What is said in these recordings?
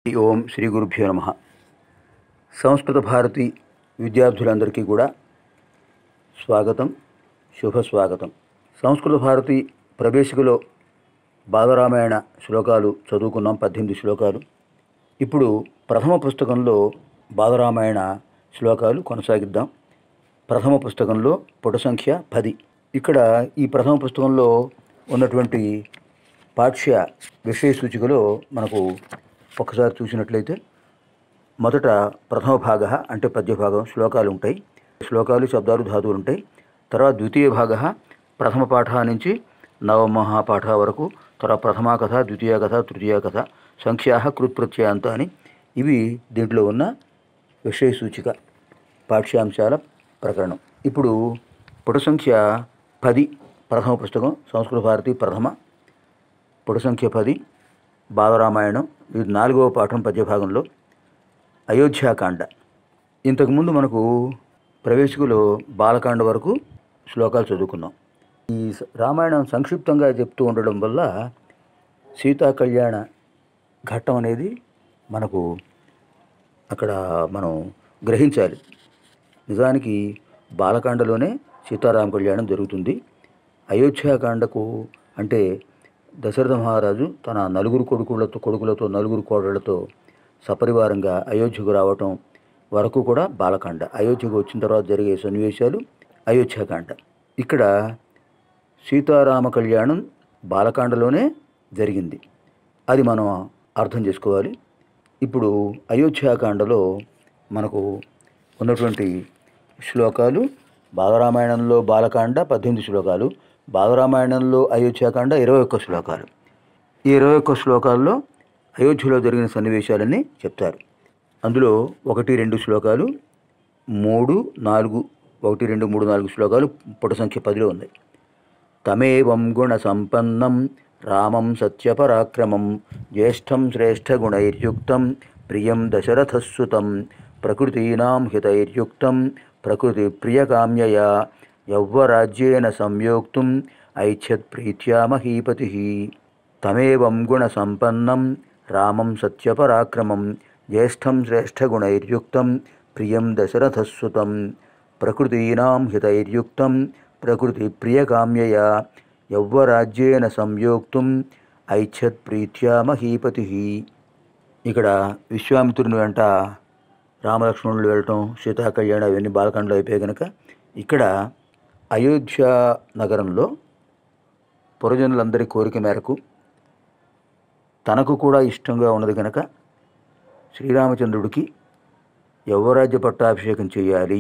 ఓం శ్రీ గురుభ్యో నమ సంస్కృత భారతి విద్యార్థులందరికీ కూడా స్వాగతం శుభ స్వాగతం సంస్కృత భారతి ప్రవేశికలో బాలరామాయణ శ్లోకాలు చదువుకున్నాం పద్దెనిమిది శ్లోకాలు ఇప్పుడు ప్రథమ పుస్తకంలో బాలరామాయణ శ్లోకాలు కొనసాగిద్దాం ప్రథమ పుస్తకంలో పుట సంఖ్య పది ఇక్కడ ఈ ప్రథమ పుస్తకంలో ఉన్నటువంటి పాఠ్య విషయ సూచికలో మనకు ఒకసారి చూసినట్లయితే మొదట ప్రథమ భాగ అంటే పద్య భాగం శ్లోకాలు ఉంటాయి శ్లోకాలు శబ్దాలు ధాతువులు ఉంటాయి తర్వాత ద్వితీయ భాగ ప్రథమ పాఠ నుంచి నవమహాపాఠ వరకు తర్వాత ప్రథమా కథ ద్వితీయ కథ తృతీయ కథ సంఖ్యా కృత్ప్రత్యయాంత అని ఇవి దీంట్లో ఉన్న విషయ సూచిక పాఠ్యాంశాల ప్రకరణం ఇప్పుడు పుట సంఖ్య పది ప్రథమ పుస్తకం సంస్కృత భారతి ప్రథమ పుట సంఖ్య పది బాలరామాయణం ఇది నాలుగవ పాఠం పద్యభాగంలో అయోధ్యాకాండ ఇంతకుముందు మనకు ప్రవేశికలో బాలకాండ వరకు శ్లోకాలు చదువుకున్నాం ఈ స- రామాయణం సంక్షిప్తంగా చెప్తూ ఉండడం వల్ల సీతా కళ్యాణ ఘట్టం అనేది మనకు అక్కడ మనం గ్రహించాలి నిజానికి బాలకాండలోనే సీతారామ కళ్యాణం జరుగుతుంది అయోధ్యాకాండకు అంటే దశరథ మహారాజు తన నలుగురు కొడుకులతో కొడుకులతో నలుగురు కోడళ్లతో సపరివారంగా అయోధ్యకు రావటం వరకు కూడా బాలకాండ అయోధ్యకు వచ్చిన తర్వాత జరిగే సన్నివేశాలు అయోధ్యాకాండ ఇక్కడ సీతారామ కళ్యాణం బాలకాండలోనే జరిగింది అది మనం అర్థం చేసుకోవాలి ఇప్పుడు అయోధ్యాకాండలో మనకు ఉన్నటువంటి శ్లోకాలు బాలరామాయణంలో బాలకాండ పద్దెనిమిది శ్లోకాలు బాలరామాయణంలో అయోధ్యాకాండ ఇరవై ఒక్క శ్లోకాలు ఈ ఇరవై ఒక్క శ్లోకాల్లో అయోధ్యలో జరిగిన సన్నివేశాలన్నీ చెప్తారు అందులో ఒకటి రెండు శ్లోకాలు మూడు నాలుగు ఒకటి రెండు మూడు నాలుగు శ్లోకాలు పుట సంఖ్య పదిలో ఉన్నాయి తమేవం గుణ సంపన్నం రామం సత్యపరాక్రమం జ్యేష్ఠం శ్రేష్ఠగుణైర్యుక్తం ప్రియం దశరథస్సుతం ప్రకృతీనాం హితైర్యుక్తం ప్రకృతి ప్రియకామ్యయా యౌవరాజ్యేన సంయోక్తుం ఐచ్ఛత్ ప్రీత్యా మహీపతి తమేవం గుణ సంపన్నం రామం సత్యపరాక్రమం జ్యేష్ఠం శ్రేష్ఠగుణైర్యుక్తం ప్రియం దశరథస్సుతం ప్రకృతీనాం హితైర్యుక్తం ప్రకృతి ప్రియకామ్యయా యౌవరాజ్యేన సంయోక్తుం ఐచ్ఛత్ ప్రీత్యా మహీపతి ఇక్కడ విశ్వామిత్రుని వెంట రామలక్ష్మణులు వెళ్ళటం సీతా కళ్యాణం అవన్నీ బాలకాండలో అయిపోయాయి కనుక ఇక్కడ అయోధ్య నగరంలో పురజనులందరి కోరిక మేరకు తనకు కూడా ఇష్టంగా ఉన్నది కనుక శ్రీరామచంద్రుడికి యవ్వరాజ్య పట్టాభిషేకం చేయాలి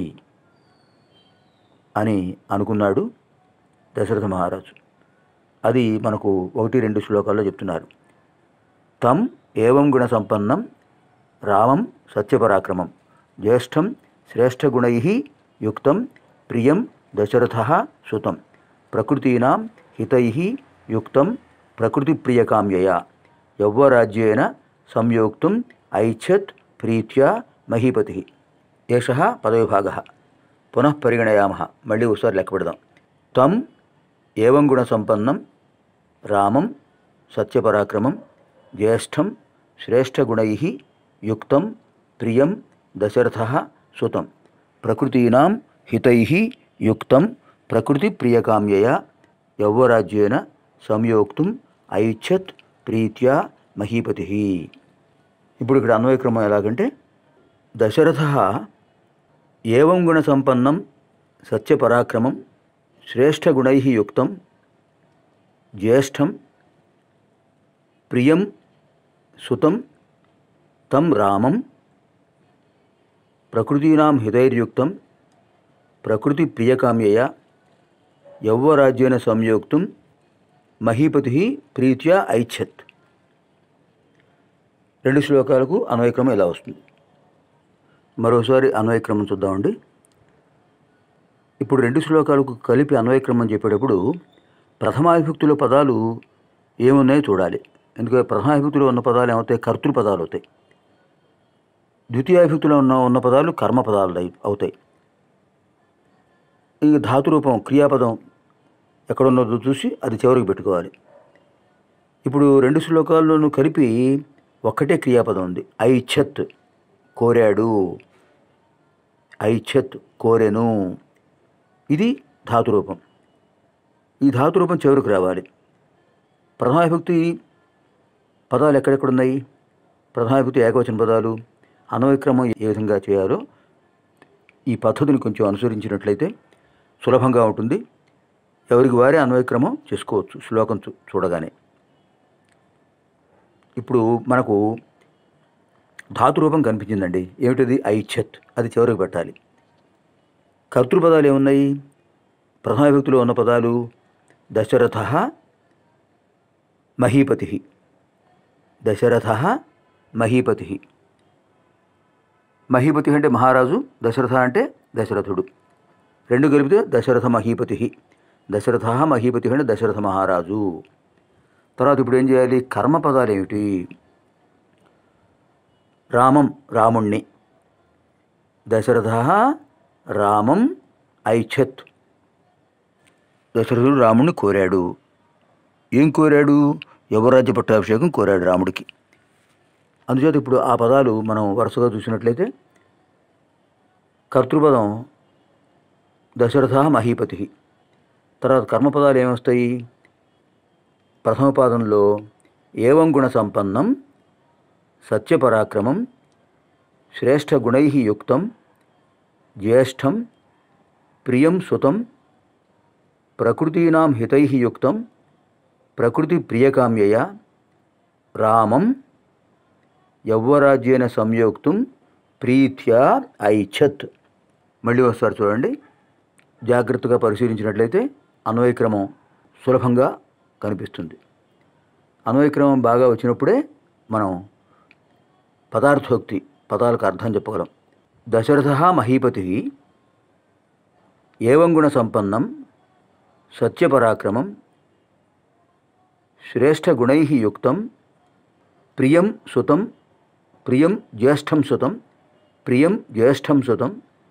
అని అనుకున్నాడు దశరథ మహారాజు అది మనకు ఒకటి రెండు శ్లోకాల్లో చెప్తున్నారు తం ఏవం గుణ సంపన్నం రామం సత్యపరాక్రమం జ్యేష్ఠం శ్రేష్ఠగుణై యుక్తం ప్రియం దశరథ సుతం ప్రకృతీనాం హితై యుక్తం ప్రకృతి ప్రియకామ్యయా యవ్వరాజ్యేన సంయోక్తుం ఐచ్ఛత్ ప్రీత్యా మహీపతి ఏష పదవిభాగ పునః పరిగణయామ మళ్ళీ ఒకసారి లెక్క పెడదాం తం ఏవం గుణ సంపన్నం రామం సత్యపరాక్రమం జ్యేష్ఠం శ్రేష్ఠగుణై యుక్తం ప్రియం దశరథ సుతం ప్రకృతీనాం హితై యుక్తం ప్రకృతి ప్రియకామ్యయా యౌవరాజ్యేన సంయోక్తుం ఐచ్ఛత్ ప్రీత్యా మహీపతి ఇప్పుడు ఇక్కడ అన్వయక్రమం ఎలాగంటే దశరథ ఏవం గుణ సంపన్నం సత్యపరాక్రమం శ్రేష్ఠగుణై యుక్తం జ్యేష్ఠం ప్రియం సుతం తం రామం ప్రకృతీనాం హృదైర్యుక్తం ప్రకృతి ప్రియకామ్యయ యౌవరాజ్యేన సంయోక్తం మహీపతి ప్రీత్యా ఐచ్ఛత్ రెండు శ్లోకాలకు అన్వయక్రమం ఇలా వస్తుంది మరోసారి అన్వయక్రమం చూద్దామండి ఇప్పుడు రెండు శ్లోకాలకు కలిపి అన్వయక్రమం చెప్పేటప్పుడు ప్రథమావిభక్తిలో పదాలు ఏమున్నాయో చూడాలి ఎందుకంటే ప్రథమావిభక్తిలో ఉన్న పదాలు ఏమవుతాయి కర్తృ పదాలు అవుతాయి ద్వితీయావిభక్తిలో ఉన్న ఉన్న పదాలు కర్మ పదాలు అయి- అవుతాయి ఈ ధాతురూపం క్రియాపదం ఎక్కడున్నదో చూసి అది చివరికి పెట్టుకోవాలి ఇప్పుడు రెండు శ్లోకాల్లోనూ కలిపి ఒక్కటే క్రియాపదం ఉంది ఐచ్ఛత్ కోరాడు ఐచ్ఛత్ కోరెను ఇది ధాతురూపం ఈ ధాతురూపం చివరికి రావాలి ప్రథమావిభక్తి పదాలు ఎక్కడెక్కడ ఉన్నాయి ప్రథమావిభక్తి ఏకవచన పదాలు అన్వయక్రమం ఏ విధంగా చేయాలో ఈ పద్ధతిని కొంచెం అనుసరించినట్లయితే సులభంగా ఉంటుంది ఎవరికి వారే అన్వయక్రమం చేసుకోవచ్చు శ్లోకం చూ- చూడగానే ఇప్పుడు మనకు ధాతురూపం కనిపించిందండి ఏమిటది ఐచ్ఛత్ అది చివరికి పెట్టాలి కర్తృపదాలు ఏమున్నాయి ప్రథమ విభక్తిలో ఉన్న పదాలు దశరథ మహీపతి దశరథ మహీపతి మహీపతి అంటే మహారాజు దశరథ అంటే దశరథుడు రెండు కలిపితే దశరథ మహీపతి దశరథ మహీపతి అంటే దశరథ మహారాజు తర్వాత ఇప్పుడు ఏం చేయాలి కర్మపదాలు ఏమిటి రామం రాముణ్ణి దశరథ రామం ఐచ్ఛత్ దశరథుడు రాముణ్ణి కోరాడు ఏం కోరాడు యువరాజ్య పట్టాభిషేకం కోరాడు రాముడికి అందుచేత ఇప్పుడు ఆ పదాలు మనం వరుసగా చూసినట్లయితే కర్తృపదం దశరథ మహీపతి తర్వాత కర్మపదాలు ఏమొస్తాయి ప్రథమ పాదంలో ఏవం గుణ సంపన్నం సత్యపరాక్రమం శ్రేష్ఠగుణై యుక్తం జ్యేష్ఠం ప్రియం సుతం ప్రకృతీనాం హితై యుక్తం ప్రకృతి ప్రియకామ్యయ రామం యవ్వరాజ్యేన సంయోక్తం ప్రీత్యా ఐచ్ఛత్ మళ్ళీ ఒకసారి చూడండి జాగ్రత్తగా పరిశీలించినట్లయితే అన్వయక్రమం సులభంగా కనిపిస్తుంది అన్వయక్రమం బాగా వచ్చినప్పుడే మనం పదార్థోక్తి పదాలకు అర్థం చెప్పగలం దశరథ మహీపతి ఏవం గుణ సంపన్నం సత్యపరాక్రమం శ్రేష్ఠగుణై యుక్తం ప్రియం సుతం ప్రియం జ్యేష్ఠం సుతం ప్రియం జ్యేష్ఠం సుతం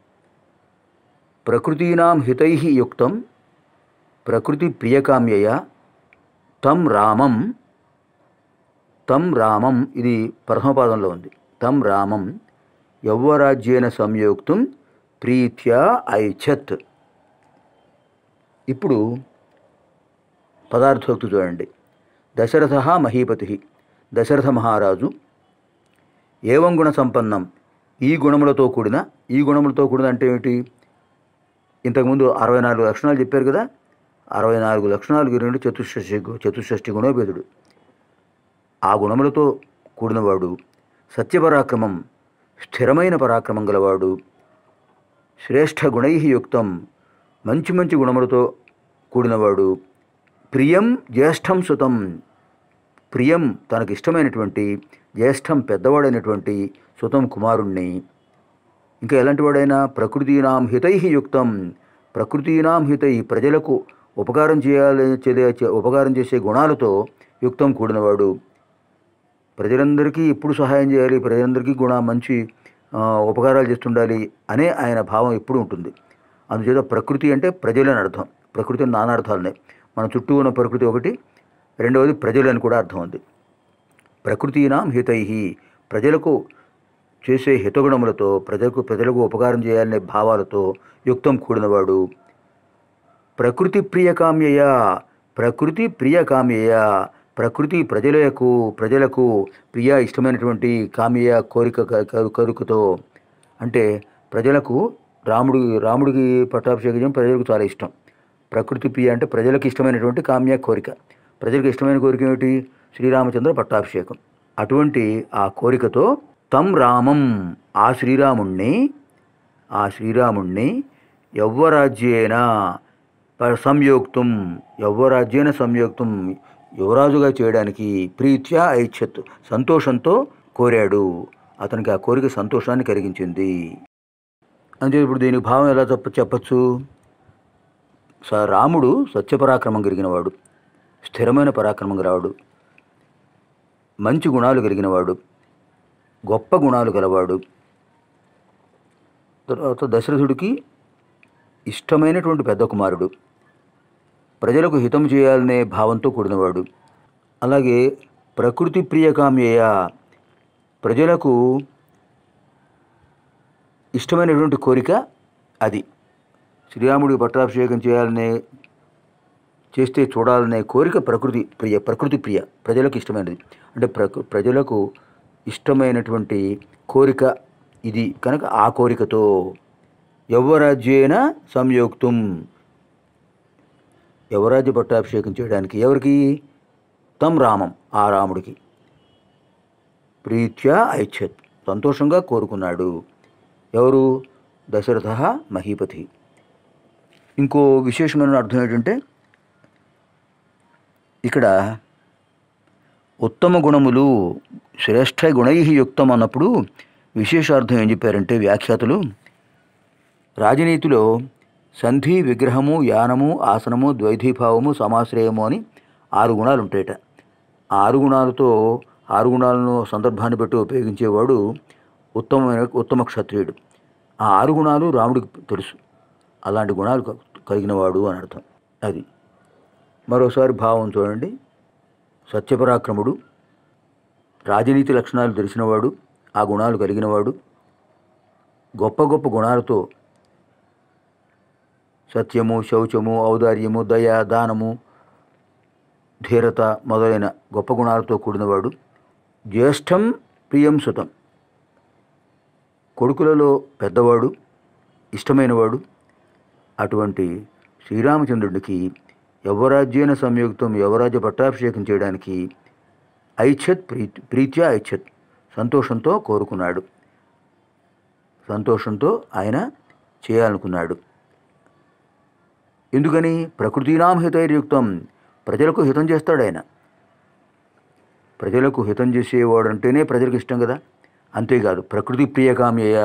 ప్రకృతీనాం హితై యుక్తం ప్రకృతి ప్రియకామ్యయ తం రామం తం రామం ఇది ప్రథమపాదంలో ఉంది తం రామం యవ్వరాజ్యేన సంయోక్తం ప్రీత్యా ఐచ్ఛత్ ఇప్పుడు పదార్థోక్తి చూడండి దశరథ మహీపతి దశరథ మహారాజు ఏవం గుణ సంపన్నం ఈ గుణములతో కూడిన ఈ గుణములతో కూడిన అంటే ఏమిటి ఇంతకుముందు అరవై నాలుగు లక్షణాలు చెప్పారు కదా అరవై నాలుగు లక్షణాలు రెండు చతుషష్టి చతుషష్టి గుణోపేతుడు ఆ గుణములతో కూడినవాడు సత్యపరాక్రమం స్థిరమైన పరాక్రమం గలవాడు శ్రేష్ఠ గుణై యుక్తం మంచి మంచి గుణములతో కూడినవాడు ప్రియం జ్యేష్ఠం సుతం ప్రియం తనకి ఇష్టమైనటువంటి జ్యేష్ఠం పెద్దవాడైనటువంటి సుతం కుమారుణ్ణి ఇంకా ఎలాంటి వాడైనా ప్రకృతీనాం హితై యుక్తం ప్రకృతీనాం హితై ప్రజలకు ఉపకారం చేయాలి చే- ఉపకారం చేసే గుణాలతో యుక్తం కూడినవాడు ప్రజలందరికీ ఎప్పుడు సహాయం చేయాలి ప్రజలందరికీ కూడా మంచి ఆ, ఉపకారాలు చేస్తుండాలి అనే ఆయన భావం ఎప్పుడు ఉంటుంది అందుచేత ప్రకృతి అంటే ప్రజలని అర్థం ప్రకృతి నానా అర్థాలు ఉన్నాయి మన చుట్టూ ఉన్న ప్రకృతి ఒకటి రెండవది ప్రజలు అని కూడా అర్థం ఉంది ప్రకృతీనాం హితై ప్రజలకు చేసే హితగుణములతో ప్రజలకు ప్రజలకు ఉపకారం చేయాలనే భావాలతో యుక్తం కూడినవాడు ప్రకృతి ప్రియకామ్యయ ప్రకృతి ప్రియకామ్యయ ప్రకృతి ప్రజలకు ప్రజలకు ప్రియ ఇష్టమైనటువంటి కామ్యయ కోరిక క- క- కోరికతో అంటే ప్రజలకు రాముడు రాముడికి పట్టాభిషేకం చేయడం ప్రజలకు చాలా ఇష్టం ప్రకృతి ప్రియ అంటే ప్రజలకు ఇష్టమైనటువంటి కామ్య కోరిక ప్రజలకు ఇష్టమైన కోరిక ఏమిటి శ్రీరామచంద్ర పట్టాభిషేకం అటువంటి ఆ కోరికతో తం రామం ఆ శ్రీరాముణ్ణి ఆ శ్రీరాముణ్ణి యవ్వరాజ్యేన ప- సంయోక్తం యవ్వరాజ్యేన సంయోక్తం యువరాజుగా చేయడానికి ప్రీత్యా ఐచ్ఛత్ సంతోషంతో కోరాడు అతనికి ఆ కోరిక సంతోషాన్ని కలిగించింది అంటే ఇప్పుడు దీనికి భావం ఎలా చెప్ప చెప్పచ్చు స రాముడు సత్యపరాక్రమం కలిగినవాడు స్థిరమైన పరాక్రమం గలవాడు మంచి గుణాలు కలిగినవాడు గొప్ప గుణాలు గలవాడు తర్వాత దశరథుడికి ఇష్టమైనటువంటి పెద్ద కుమారుడు ప్రజలకు హితం చేయాలనే భావంతో కూడినవాడు అలాగే ప్రకృతి ప్రియకామ్యయ ప్రజలకు ఇష్టమైనటువంటి కోరిక అది శ్రీరాముడికి పట్టాభిషేకం చేయాలనే చేస్తే చూడాలనే కోరిక ప్రకృతి ప్రియ ప్రకృతి ప్రియ ప్రజలకు ఇష్టమైనది అంటే ప్రకృ ప్రజలకు ఇష్టమైనటువంటి కోరిక ఇది కనుక ఆ కోరికతో యవ్వరాజ్యేన సంయోక్తం యవరాజ్య పట్టాభిషేకం చేయడానికి ఎవరికి తం రామం ఆ రాముడికి ప్రీత్యా ఐచ్ఛత్ సంతోషంగా కోరుకున్నాడు ఎవరు దశరథ మహీపతి ఇంకో విశేషమైన అర్థం ఏంటంటే ఇక్కడ ఉత్తమ గుణములు శ్రేష్ఠ గుణై యుక్తం అన్నప్పుడు విశేషార్థం ఏం చెప్పారంటే వ్యాఖ్యాతులు రాజనీతిలో సంధి విగ్రహము యానము ఆసనము ద్వైధీభావము సమాశ్రయము అని ఆరు గుణాలు ఉంటాయట ఆ ఆరు గుణాలతో ఆరు గుణాలను సందర్భాన్ని బట్టి ఉపయోగించేవాడు ఉత్తమమైన ఉత్తమ క్షత్రియుడు ఆ ఆరు గుణాలు రాముడికి తెలుసు అలాంటి గుణాలు క- కలిగినవాడు అని అర్థం అది మరోసారి భావం చూడండి సత్యపరాక్రముడు రాజనీతి లక్షణాలు తెలిసినవాడు ఆ గుణాలు కలిగినవాడు గొప్ప గొప్ప గుణాలతో సత్యము శౌచము ఔదార్యము దయ దానము ధీరత మొదలైన గొప్ప గుణాలతో కూడినవాడు జ్యేష్ఠం ప్రియం సుతం కొడుకులలో పెద్దవాడు ఇష్టమైనవాడు అటువంటి శ్రీరామచంద్రుడికి యవరాజ్యేన సంయుక్తం యవరాజ్య పట్టాభిషేకం చేయడానికి ఐచ్ఛత్ ప్రీ ప్రీత్యా ఐచ్ఛత్ సంతోషంతో కోరుకున్నాడు సంతోషంతో ఆయన చేయాలనుకున్నాడు ఎందుకని ప్రకృతినాం హితైర్యుక్తం ప్రజలకు హితం చేస్తాడు ఆయన ప్రజలకు హితం చేసేవాడు అంటేనే ప్రజలకు ఇష్టం కదా అంతేకాదు ప్రకృతి ప్రియకామ్యయ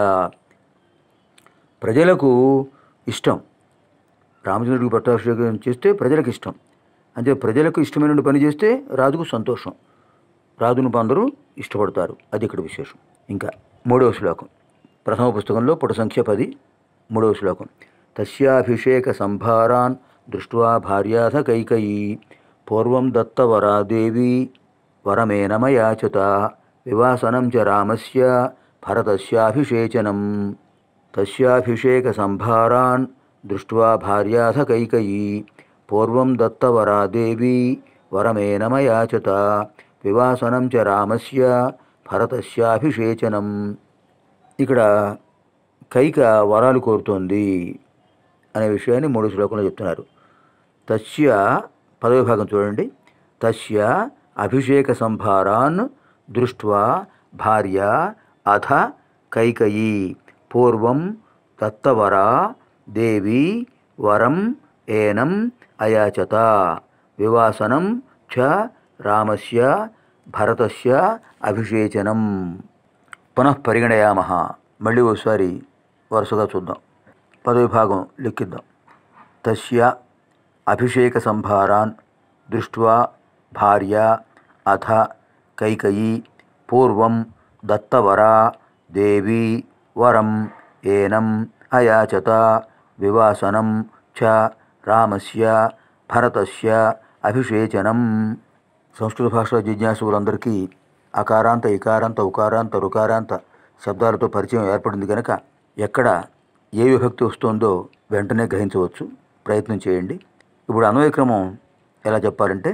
ప్రజలకు ఇష్టం రామచంద్రుడికి పట్టాభిషేకం చేస్తే ప్రజలకు ఇష్టం అంటే ప్రజలకు ఇష్టమైన పని చేస్తే రాజుకు సంతోషం రాజును అందరూ ఇష్టపడతారు అది ఇక్కడ విశేషం ఇంకా మూడవ శ్లోకం ప్రథమ పుస్తకంలో పుట సంఖ్య పది మూడవ శ్లోకం తస్యాభిషేక సంభారాన్ దృష్ట్వా భార్యాథ కైకయీ పూర్వం దత్తవరా దేవి వరమేనమయాచత వివాసనం చ రామస్య భరతస్యాభిషేచనం తస్యాభిషేక సంభారాన్ దృష్ట్వా భార్యాథ కైకయీ పూర్వం దత్తవరా దేవి వరమేనమయాచత వివాసనం చ రామస్య భరతస్యాభిషేచనం ఇక్కడ కైక వరాలు కోరుతోంది అనే విషయాన్ని మూడు శ్లోకంలో చెప్తున్నారు తస్య పదవి భాగం చూడండి తస్య అభిషేక సంభారాన్ దృష్ట్వా భార్య అథ కైకయీ పూర్వం దత్తవరా దేవి వరం ఏనం అయాచత వివాసనం చ రామస్య భరతస్య అభిషేచనం పునః పరిగణయామ మళ్ళీ ఒకసారి వరుసగా చూద్దాం పదవి భాగం లెక్కిద్దాం తస్య అభిషేక సంభారాన్ దృష్ట్వా భార్య అథ కైకయీ పూర్వం దత్తవరా దేవి వరం ఏనం అయాచత వివాసనం చ రామస్య భరతస్య అభిషేచనం సంస్కృత భాష జిజ్ఞాసులందరికీ అకారాంత ఇకారాంత ఉకారాంత రుకారాంత శబ్దాలతో పరిచయం ఏర్పడింది కనుక ఎక్కడ ఏ విభక్తి వస్తుందో వెంటనే గ్రహించవచ్చు ప్రయత్నం చేయండి ఇప్పుడు అన్వయక్రమం ఎలా చెప్పాలంటే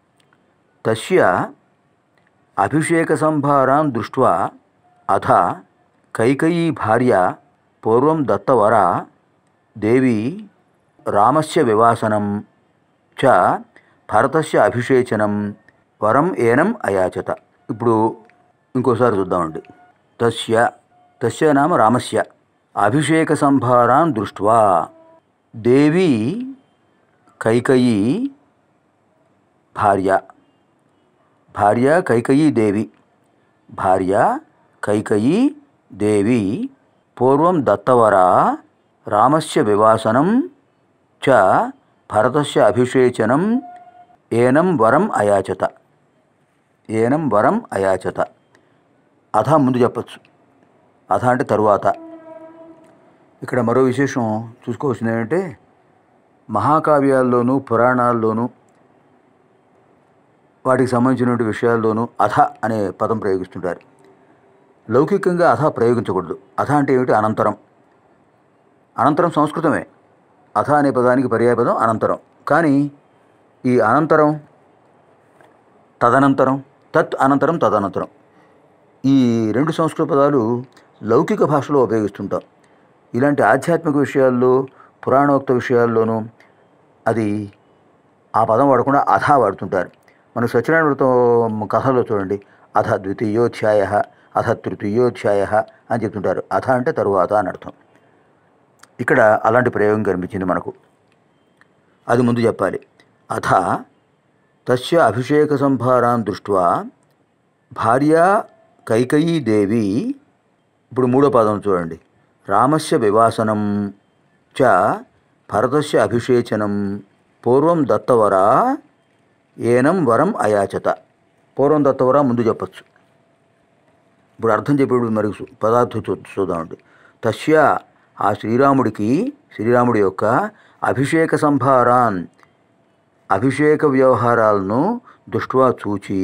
తస్య అభిషేక సంభారాన్ దృష్ట్వా అథ కైకయీ భార్య పూర్వం దత్తవర దేవి రామస్య వివాసనం చ భరతస్య అభిషేచనం వరం ఏనం అయాచత ఇప్పుడు ఇంకోసారి చూద్దామండి తస్య తస్య నామ రామస్య అభిషేక సంభారాన్ దృష్ట్వా దేవి కైకయీ భార్య భార్య కైకయీ దేవి భార్య కైకయీ దేవి పూర్వం దత్తవరా రామస్య వివాసనం చ భరతస్య అభిషేచనం ఏనం వరం అయాచత ఏనం వరం అయాచత అథ ముందు చెప్పచ్చు అథ అంటే తరువాత ఇక్కడ మరో విశేషం చూసుకోవాల్సింది ఏంటంటే మహాకావ్యాల్లోనూ పురాణాల్లోనూ వాటికి సంబంధించినటువంటి విషయాల్లోనూ అథ అనే పదం ప్రయోగిస్తుంటారు లౌకికంగా అథ ప్రయోగించకూడదు అథ అంటే ఏమిటి అనంతరం అనంతరం సంస్కృతమే అథ అనే పదానికి పర్యాయపదం అనంతరం కానీ ఈ అనంతరం తదనంతరం తత్ అనంతరం తదనంతరం ఈ రెండు సంస్కృత పదాలు లౌకిక భాషలో ఉపయోగిస్తుంటాం ఇలాంటి ఆధ్యాత్మిక విషయాల్లో పురాణోక్త విషయాల్లోనూ అది ఆ పదం వాడకుండా అథ వాడుతుంటారు మన సత్యనారాయణ వ్రతం కథలో చూడండి అథ ద్వితీయోధ్యాయ అథ తృతీయోధ్యాయ అని చెప్తుంటారు అథ అంటే తరువాత అని అర్థం ఇక్కడ అలాంటి ప్రయోగం కనిపించింది మనకు అది ముందు చెప్పాలి అథ తస్య అభిషేక సంభారాన్ దృష్ట్వా భార్య కైకయీ దేవి ఇప్పుడు మూడో పదం చూడండి రామస్య వివాసనం చ భరతస్య అభిషేచనం పూర్వం దత్తవరా ఏనం వరం అయాచత పూర్వం దత్తవరా ముందు చెప్పచ్చు ఇప్పుడు అర్థం చెప్పేప్పుడు మరి సు- పదార్థం చూ చూద్దామండి తస్య ఆ శ్రీరాముడికి శ్రీరాముడి యొక్క అభిషేక సంభారాన్ అభిషేక వ్యవహారాలను దృష్ట్వా చూచి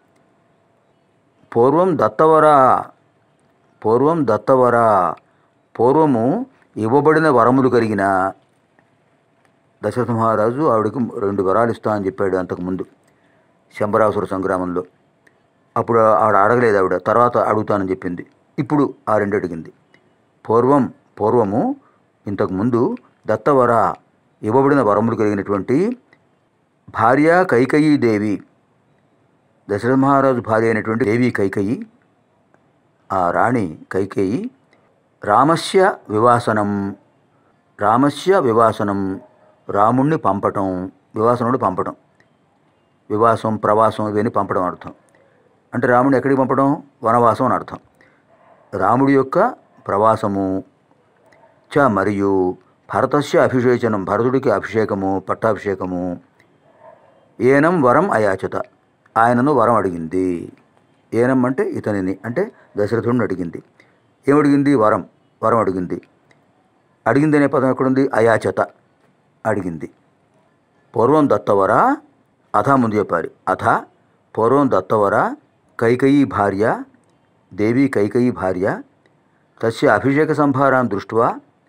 పూర్వం దత్తవరా పూర్వం దత్తవరా పూర్వము ఇవ్వబడిన వరములు కలిగిన దశరథ మహారాజు ఆవిడకి రెండు వరాలు ఇస్తా అని చెప్పాడు అంతకుముందు శంబరాసుర సంగ్రామంలో అప్పుడు ఆవిడ అడగలేదు ఆవిడ తర్వాత అడుగుతానని చెప్పింది ఇప్పుడు ఆ రెండు అడిగింది పూర్వం పూర్వము ఇంతకుముందు దత్తవర ఇవ్వబడిన వరములు కలిగినటువంటి భార్య కైకయీ దేవి దశరథ మహారాజు భార్య అయినటువంటి దేవి కైకయి ఆ రాణి కైకేయి రామస్య వివాసనం రామస్య వివాసనం రాముణ్ణి పంపటం వివాసనుడు పంపటం వివాసం ప్రవాసం ఇవన్నీ పంపడం అర్థం అంటే రాముడిని ఎక్కడికి పంపడం వనవాసం అని అర్థం రాముడి యొక్క ప్రవాసము చ మరియు భరతస్య అభిషేచనం భరతుడికి అభిషేకము పట్టాభిషేకము ఏనం వరం అయాచత ఆయనను వరం అడిగింది ఏనం అంటే ఇతనిని అంటే దశరథుడిని అడిగింది ఏమడిగింది వరం వరం అడిగింది అడిగింది అనే పదం ఎక్కడుంది అయాచత అడిగింది పూర్వం దత్తవర అథ ముందు చెప్పాలి అథ పూర్వం దత్తవర కైకయీ భార్య దేవి కైకయీ భార్య తస్య అభిషేక సంభారాన్ని దృష్ట్వా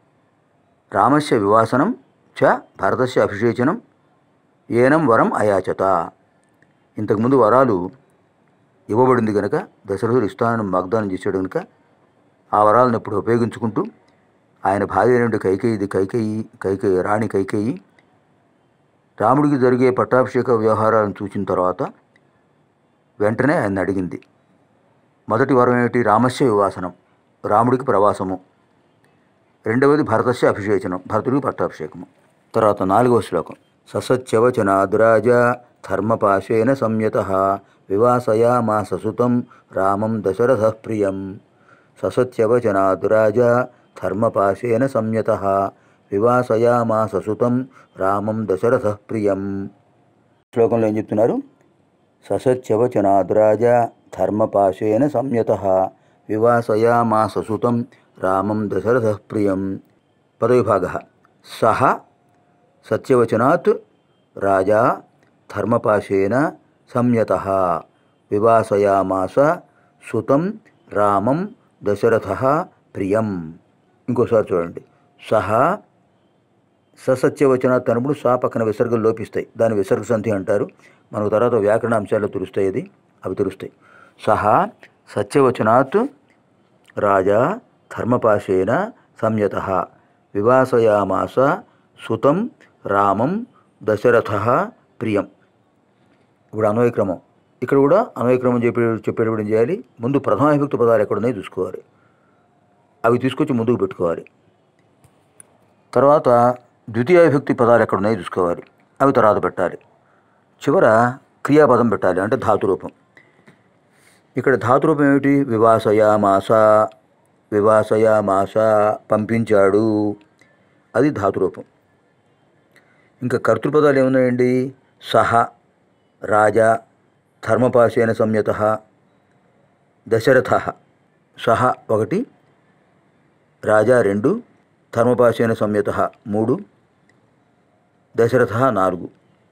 రామస్య వివాసనం చ భరతస్య అభిషేచనం ఏనం వరం అయాచత ఇంతకుముందు వరాలు ఇవ్వబడింది కనుక దశరథుడు ఇస్తానని వాగ్దానం చేశాడు కనుక ఆ వరాలను ఇప్పుడు ఉపయోగించుకుంటూ ఆయన భార్య అయినటువంటి కైకేయిది కైకేయి కైకేయి రాణి కైకేయి రాముడికి జరిగే పట్టాభిషేక వ్యవహారాలను చూసిన తర్వాత వెంటనే ఆయన అడిగింది మొదటి వరం ఏమిటి రామస్య వివాసనం రాముడికి ప్రవాసము రెండవది భరతస్య అభిషేచనం భరతుడికి పట్టాభిషేకము తర్వాత నాలుగవ శ్లోకం ససత్యవచనాద్రాజ ధర్మపాశేన సంయత వివాసయామా ససుతం రామం దశరథ ప్రియం ససత్యవచనాద్రాజ ధర్మపాశేన సంయత వివాసయామా ససుతం రామం దశరథ ప్రియం శ్లోకంలో ఏం చెప్తున్నారు ససత్యవచనాద్రాజ ధర్మపాశేన సంయత వివాసయామా ససుతం రామం దశరథ ప్రియం పదవిభాగ సహ సత్యవచనాత్ రాజా ధర్మపాశేన సంయత వివాసయామాస సుతం రామం దశరథ ప్రియం ఇంకోసారి చూడండి సహా ససత్యవచనాత్ అన్నప్పుడు సా పక్కన విసర్గలు లోపిస్తాయి దాని విసర్గ సంధి అంటారు మనకు తర్వాత వ్యాకరణ అంశాలు తెలుస్తాయి అది అవి తెలుస్తాయి సహా సత్యవచనాత్ రాజా ధర్మపాశేన సంయత వివాసయామాస సుతం రామం దశరథ ప్రియం ఇప్పుడు అన్వయక్రమం ఇక్కడ కూడా అన్వయక్రమం చెప్పే చెప్పేటప్పుడు ఏం చేయాలి ముందు ప్రథమ విభక్తి పదాలు ఎక్కడున్నాయో చూసుకోవాలి అవి తీసుకొచ్చి ముందుకు పెట్టుకోవాలి తర్వాత ద్వితీయ విభక్తి పదాలు ఎక్కడున్నాయో చూసుకోవాలి అవి తర్వాత పెట్టాలి చివర క్రియాపదం పెట్టాలి అంటే ధాతురూపం ఇక్కడ ధాతురూపం ఏమిటి వివాసయామాస వివాసయామాస పంపించాడు అది ధాతురూపం ఇంకా కర్తృపదాలు ఏమున్నాయండి సహ రాజా ధర్మపాశేన సంయత దశరథ సహ ఒకటి రాజా రెండు ధర్మపాశేన సంయత మూడు దశరథ నాలుగు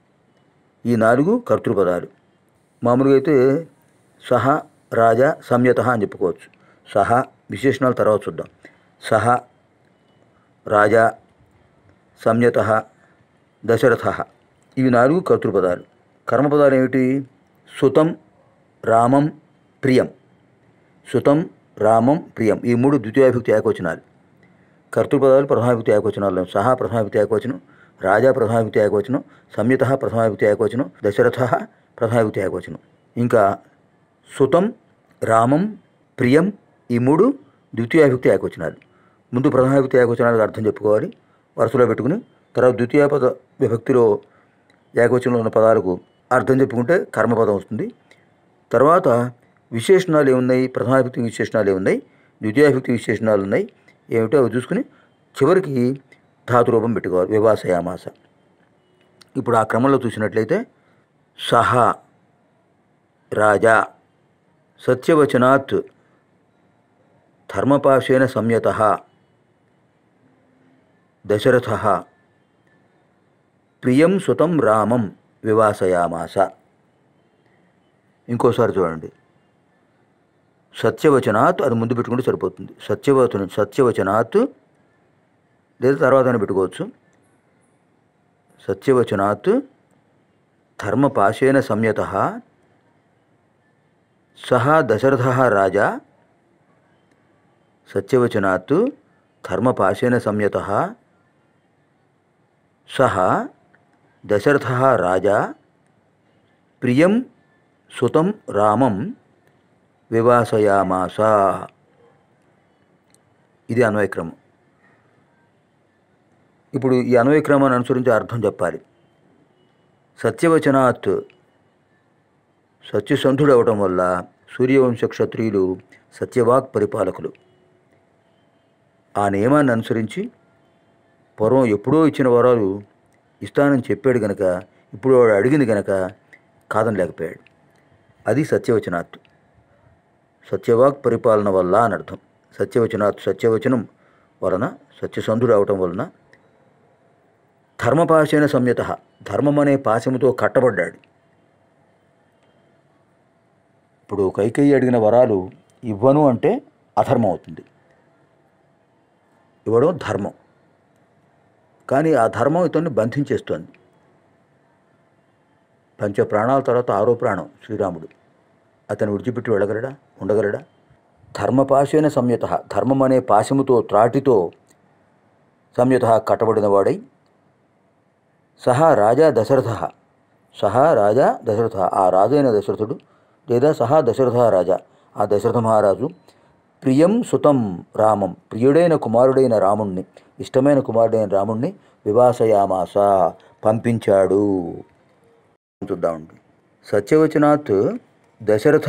ఈ నాలుగు కర్తృపదాలు మామూలుగా అయితే సహ రాజా సంయత అని చెప్పుకోవచ్చు సహ విశేషణాలు తర్వాత చూద్దాం సహ రాజా సంయత దశరథ ఇవి నాలుగు కర్తృపదాలు కర్మపదాలు ఏమిటి సుతం రామం ప్రియం సుతం రామం ప్రియం ఈ మూడు ద్వితీయాభిక్తి ఏకవచనాలు కర్తృపదాలు ప్రథమాభిక్తి ఏకవచనాలు సహా ప్రథమాభిక్తి ఏకవచనం రాజా ప్రథమాభిక్తి ఏకవచనం సంయుత ప్రథమాభిక్తి ఏకవచనం దశరథ ప్రథమాభిక్తి ఏకవచనం ఇంకా సుతం రామం ప్రియం ఈ మూడు ద్వితీయాభిక్తి ఏకవచనాలు ముందు ప్రథమాభిక్తి ఏకవచనాలకు అర్థం చెప్పుకోవాలి వరుసలో పెట్టుకుని తర్వాత ద్వితీయ పద విభక్తిలో ఏకవచనంలో ఉన్న పదాలకు అర్థం చెప్పుకుంటే కర్మపదం వస్తుంది తర్వాత విశేషణాలు ఏమున్నాయి ప్రథమాభిక్తి విశేషణాలు ఏమున్నాయి ద్వితీయాభిక్తి విశేషణాలు ఉన్నాయి ఏమిటో అవి చూసుకుని చివరికి ధాతురూపం పెట్టుకోవాలి వివాసయామాస ఇప్పుడు ఆ క్రమంలో చూసినట్లయితే సహా రాజా సత్యవచనాత్ ధర్మపాశేన సంయత దశరథ ప్రియం సుతం రామం వివాసయామాస ఇంకోసారి చూడండి సత్యవచనాత్ అది ముందు పెట్టుకుంటే సరిపోతుంది సత్యవచన సత్యవచనాత్ లేదా తర్వాత అని పెట్టుకోవచ్చు సత్యవచనాత్ ధర్మపాశేన సంయత సహ దశరథ రాజా సత్యవచనాత్ ధర్మపాశేన సంయత సహ దశరథ రాజా ప్రియం సుతం రామం వివాసయామాస ఇది అన్వయక్రమం ఇప్పుడు ఈ అన్వయక్రమాన్ని అనుసరించి అర్థం చెప్పాలి సత్యవచనాత్ సత్యసంధుడు అవటం వల్ల సూర్యవంశ క్షత్రియులు సత్యవాక్ పరిపాలకులు ఆ నియమాన్ని అనుసరించి పూర్వం ఎప్పుడో ఇచ్చిన వరాలు ఇస్తానని చెప్పాడు గనక ఇప్పుడు వాడు అడిగింది గనక కాదనలేకపోయాడు అది సత్యవచనాత్ సత్యవాక్ పరిపాలన వల్ల అని అర్థం సత్యవచనాత్ సత్యవచనం వలన సత్యసంధుడు అవటం వలన ధర్మపాశైన సంయత ధర్మం అనే పాశముతో కట్టబడ్డాడు ఇప్పుడు కైకేయి అడిగిన వరాలు ఇవ్వను అంటే అధర్మం అవుతుంది ఇవ్వడం ధర్మం కానీ ఆ ధర్మం ఇతన్ని బంధించేస్తోంది పంచ ప్రాణాల తర్వాత ఆరో ప్రాణం శ్రీరాముడు అతను విడిచిపెట్టి వెళ్ళగలడా ఉండగలడా ధర్మపాశైన సంయత ధర్మం అనే పాశముతో త్రాటితో సంయత కట్టబడిన వాడై సహా రాజా దశరథ సహా రాజా దశరథ ఆ రాజైన దశరథుడు లేదా సహా దశరథ రాజా ఆ దశరథ మహారాజు ప్రియం సుతం రామం ప్రియుడైన కుమారుడైన రాముణ్ణి ఇష్టమైన కుమారుడైన రాముణ్ణి వివాసయామాస పంపించాడు చూద్దామండి సత్యవచనాత్ దశరథ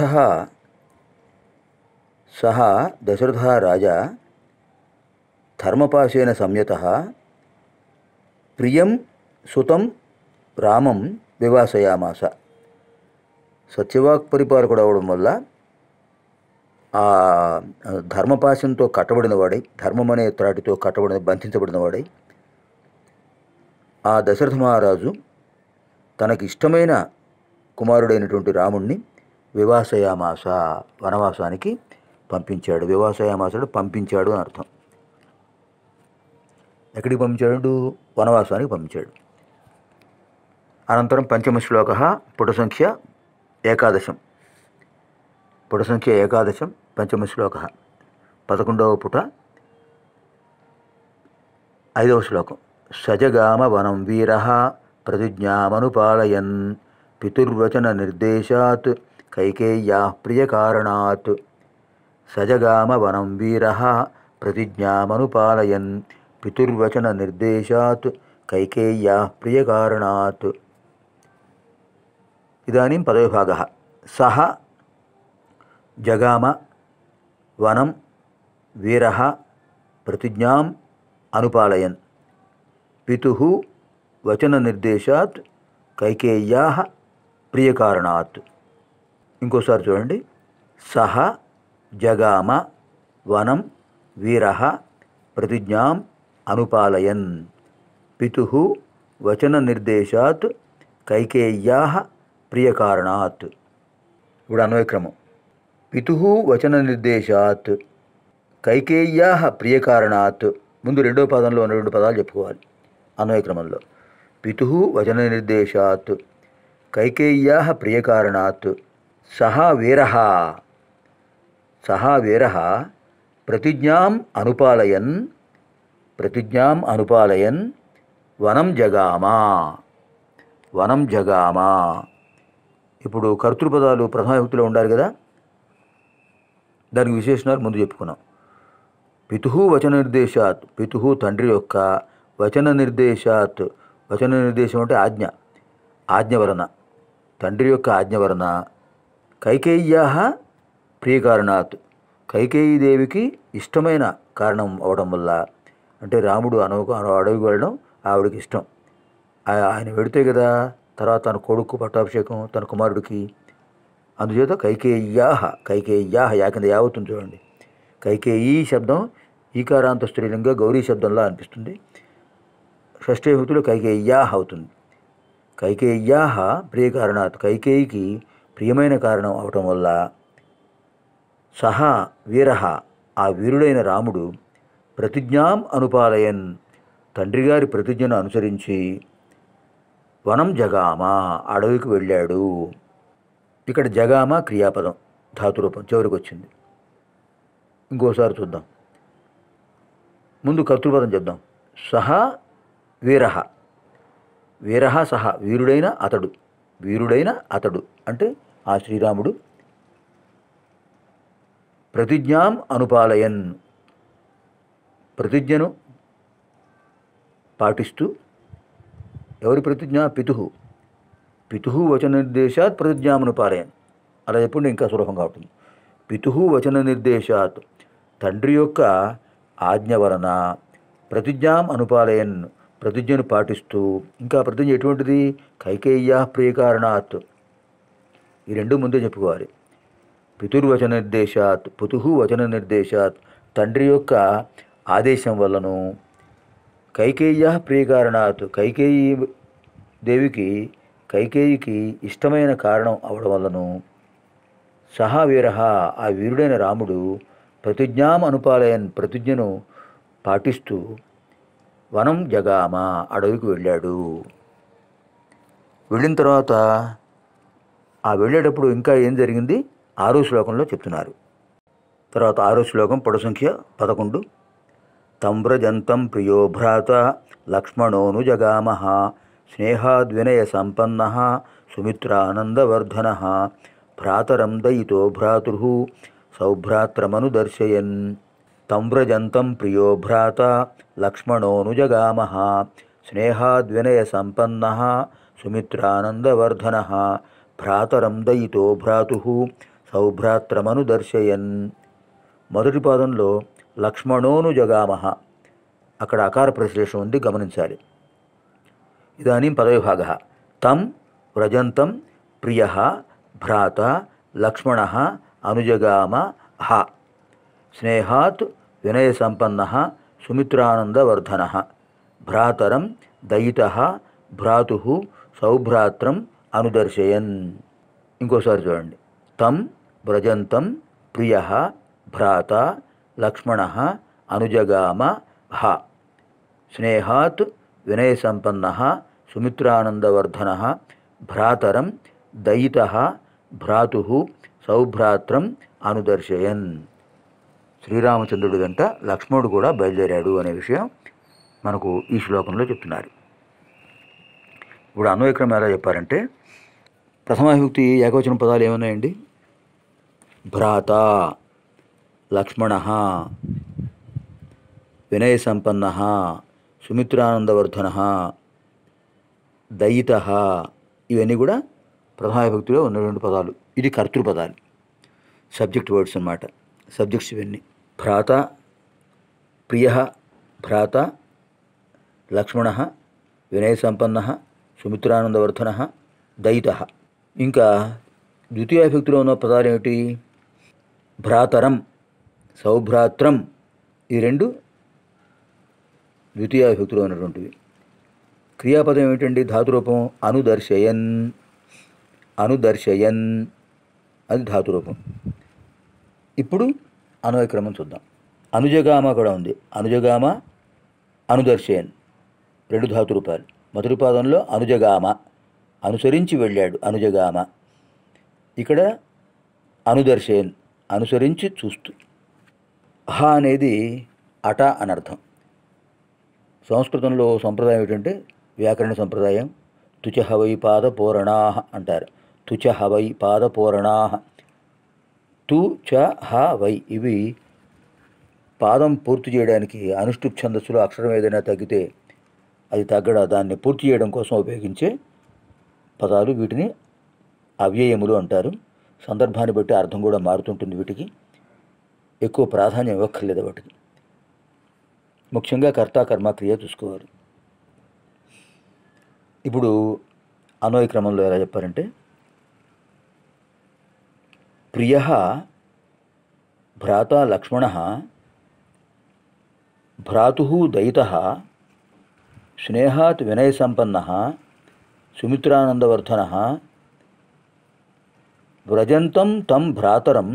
సహా దశరథ రాజా ధర్మపాశేన సంయత ప్రియం సుతం రామం వివాసయామాస సత్యవాక్ పరిపాలకుడు అవడం వల్ల ఆ ధర్మపాశంతో కట్టబడిన వాడై ధర్మం అనే త్రాటితో కట్టబడిన బంధించబడిన వాడై ఆ దశరథ మహారాజు తనకి ఇష్టమైన కుమారుడైనటువంటి రాముణ్ణి వివాసయామాస వనవాసానికి పంపించాడు వివాసయామాసుడు పంపించాడు అని అర్థం ఎక్కడికి పంపించాడు వనవాసానికి పంపించాడు అనంతరం పంచమ శ్లోక పుట సంఖ్య ఏకాదశం పుట సంఖ్య ఏకాదశం పంచమ శ్లోక పదకొండవ పుట ఐదవ శ్లోకం సజగామ వనం వీర ప్రతిజ్ఞామనుపాలయన్ పితుర్వచన నిర్దేశాత్ కైకేయ్యా ప్రియకారణాత్ సజగామ వనం వీర ప్రతిజ్ఞామనుపాలయన్ పితుర్వచన నిర్దేశాత్ కైకేయ్యా ప్రియకారణాత్ ఇదాनीं పదవిభాగः సహ జగామ వనం వీరः ప్రతిజ్ఞాం అనుపాలయన్ పితుః వచననిర్దేశాత్ కైకేయ్యా ప్రియకారణాత్ ఇంకోసారి చూడండి సహ జగామ వనం వీరः ప్రతిజ్ఞాం అనుపాలయన్ పితుః వచననిర్దేశాత్ కైకేయ్యా ప్రియకారణాత్ ఇప్పుడు అన్వయక్రమం పితు వచన నిర్దేశాత్ కైకేయ్యా ప్రియకారణాత్ ముందు రెండో పదంలో ఉన్న రెండు పదాలు చెప్పుకోవాలి అన్వయ క్రమంలో పితు వచన నిర్దేశాత్ కైకేయ్యా ప్రియకారణాత్ సహా వీర సహా వీర ప్రతిజ్ఞాం అనుపాలయన్ ప్రతిజ్ఞాం అనుపాలయన్ వనం జగామా వనం జగామా ఇప్పుడు కర్తృపదాలు ప్రథమ విభక్తిలో ఉండాలి కదా దానికి విశేషణాలు ముందు చెప్పుకున్నాం పితు వచన నిర్దేశాత్ పితు తండ్రి యొక్క వచన నిర్దేశాత్ వచన నిర్దేశం అంటే ఆజ్ఞ ఆజ్ఞ వలన తండ్రి యొక్క ఆజ్ఞ వలన కైకేయ్యా ప్రియకారణాత్ కైకేయీ దేవికి ఇష్టమైన కారణం అవడం వల్ల అంటే రాముడు అనవ అడవికి వెళ్ళడం ఆవిడకి ఇష్టం ఆ- ఆయన వెడితే కదా తర్వాత తన కొడుకు పట్టాభిషేకం తన కుమారుడికి అందుచేత కైకేయ్యాహ కైకేయ్యాహ యా కింద యావత్తుంది చూడండి కైకేయీ శబ్దం ఈకారాంత స్త్రీలింగ గౌరీ శబ్దంలా అనిపిస్తుంది షష్ఠీ విభక్తిలో కైకేయ్యాహ అవుతుంది కైకేయ్యాహ ప్రియ కారణాత్ కైకేయికి ప్రియమైన కారణం అవటం వల్ల సహా వీరహ ఆ వీరుడైన రాముడు ప్రతిజ్ఞాం అనుపాలయన్ తండ్రి గారి ప్రతిజ్ఞను అనుసరించి వనం జగామ అడవికి వెళ్ళాడు ఇక్కడ జగామ క్రియాపదం ధాతురూపం చివరికి వచ్చింది ఇంకోసారి చూద్దాం ముందు కర్తృపదం చెప్దాం సహా వీరహ వీరహ సహ వీరుడైన అతడు వీరుడైన అతడు అంటే ఆ శ్రీరాముడు ప్రతిజ్ఞాం అనుపాలయన్ ప్రతిజ్ఞను పాటిస్తూ ఎవరి ప్రతిజ్ఞ పితు పితు వచన నిర్దేశాత్ ప్రతిజ్ఞామనుపాలయన్ అలా ఎప్పుడు ఇంకా సులభంగా ఉంటుంది పితు వచన నిర్దేశాత్ తండ్రి యొక్క ఆజ్ఞ వలన ప్రతిజ్ఞాం అనుపాలయన్ ప్రతిజ్ఞను పాటిస్తూ ఇంకా ప్రతిజ్ఞ ఎటువంటిది కైకేయ్యా ప్రియకారణాత్ ఈ రెండు ముందే చెప్పుకోవాలి పితుర్వచన నిర్దేశాత్ పుతుహు వచన నిర్దేశాత్ తండ్రి యొక్క ఆదేశం వల్లను కైకేయ్య ప్రియకారణాత్ కైకేయి దేవికి కైకేయికి ఇష్టమైన కారణం అవడం వల్లను సహా వీర ఆ వీరుడైన రాముడు ప్రతిజ్ఞాం అనుపాలయన్ ప్రతిజ్ఞను పాటిస్తూ వనం జగామ అడవికి వెళ్ళాడు వెళ్ళిన తర్వాత ఆ వెళ్ళేటప్పుడు ఇంకా ఏం జరిగింది ఆరో శ్లోకంలో చెప్తున్నారు తర్వాత ఆరో శ్లోకం పొడ సంఖ్య పదకొండు తంవ్రజంతం ప్రియో భ్రాత లక్ష్మణోను జగామ స్నేహాద్వినయ సంపన్న సుమిత్రానందవర్ధన భ్రాతరం దయితో భ్రాతృ సౌభ్రాత్రమను దర్శయన్ తంవ్రజంతం ప్రియో భ్రాత లక్ష్మణోను జగామ స్నేహాద్వినయ సంపన్న సుమిత్రానందవర్ధన భ్రాతరం దయితో భ్రాతు సౌభ్రాత్రమను దర్శయన్ మొదటి పాదంలో లక్ష్మణోను జగామహ అక్కడ అకార ప్రశ్లేషం ఉంది గమనించాలి ఇదానీం పదవిభాగ తం వ్రజంతం ప్రియ భ్రాత లక్ష్మణ అనుజగామ హ స్నేహాత్ వినయసంపన్న సుమిత్రానందవర్ధన భ్రాతరం దయిత భ్రాతు సౌభ్రాత్రం అనుదర్శయన్ ఇంకోసారి చూడండి తం వ్రజంతం ప్రియ భ్రాత లక్ష్మణ అనుజగామ హ స్నేహాత్ వినయసంపన్న సుమిత్రానందవర్ధన భ్రాతరం దయిత భ్రాతు సౌభ్రాత్రం అనుదర్శయన్ శ్రీరామచంద్రుడి వెంట లక్ష్మణుడు కూడా బయలుదేరాడు అనే విషయం మనకు ఈ శ్లోకంలో చెప్తున్నారు ఇప్పుడు అన్వయక్రమం ఎలా చెప్పారంటే ప్రథమ విభక్తి ఏకవచన పదాలు ఏమున్నాయండి భ్రాత లక్ష్మణ వినయ సంపన్న సుమిత్రానందవర్ధన దయిత ఇవన్నీ కూడా ప్రథమ విభక్తిలో ఉన్నటువంటి పదాలు ఇది కర్తృపదాలు సబ్జెక్ట్ వర్డ్స్ అన్నమాట సబ్జెక్ట్స్ ఇవన్నీ భ్రాత ప్రియ భ్రాత లక్ష్మణ వినయ సంపన్న సుమిత్రానందవర్ధన దయిత ఇంకా ద్వితీయ విభక్తిలో ఉన్న పదాలు ఏమిటి భ్రాతరం సౌభ్రాత్రం ఈ రెండు ద్వితీయ విభక్తిలో ఉన్నటువంటివి క్రియాపదం ఏమిటండి ధాతురూపం అనుదర్శయన్ అనుదర్శయన్ అది ధాతురూపం ఇప్పుడు అన్వయక్రమం చూద్దాం అనుజగామ కూడా ఉంది అనుజగామ అనుదర్శయన్ రెండు ధాతు రూపాయలు మొదటి పాదంలో అనుజగామ అనుసరించి వెళ్ళాడు అనుజగామ ఇక్కడ అనుదర్శయన్ అనుసరించి చూస్తూ హ అనేది అట అని అర్థం సంస్కృతంలో సంప్రదాయం ఏంటంటే వ్యాకరణ సంప్రదాయం తుచ హవై పాద పూరణా అంటారు తుచ హవై పాద పూరణా తు చ హ వై ఇవి పాదం పూర్తి చేయడానికి అనుష్ఠుప్ ఛందస్సులో అక్షరం ఏదైనా తగ్గితే అది తగ్గడ దాన్ని పూర్తి చేయడం కోసం ఉపయోగించే పదాలు వీటిని అవ్యయములు అంటారు సందర్భాన్ని బట్టి అర్థం కూడా మారుతుంటుంది వీటికి ఎక్కువ ప్రాధాన్యం ఇవ్వక్కర్లేదు వాటికి ముఖ్యంగా కర్త కర్మ క్రియ చూసుకోవాలి ఇప్పుడు అన్వయ క్రమంలో ఎలా చెప్పారంటే ప్రియ భ్రాత లక్ష్మణ భ్రాతు దయిత స్నేహాత్ వినయసంపన్న సుమిత్రానందవర్ధన వ్రజంతం తం భ్రాతరం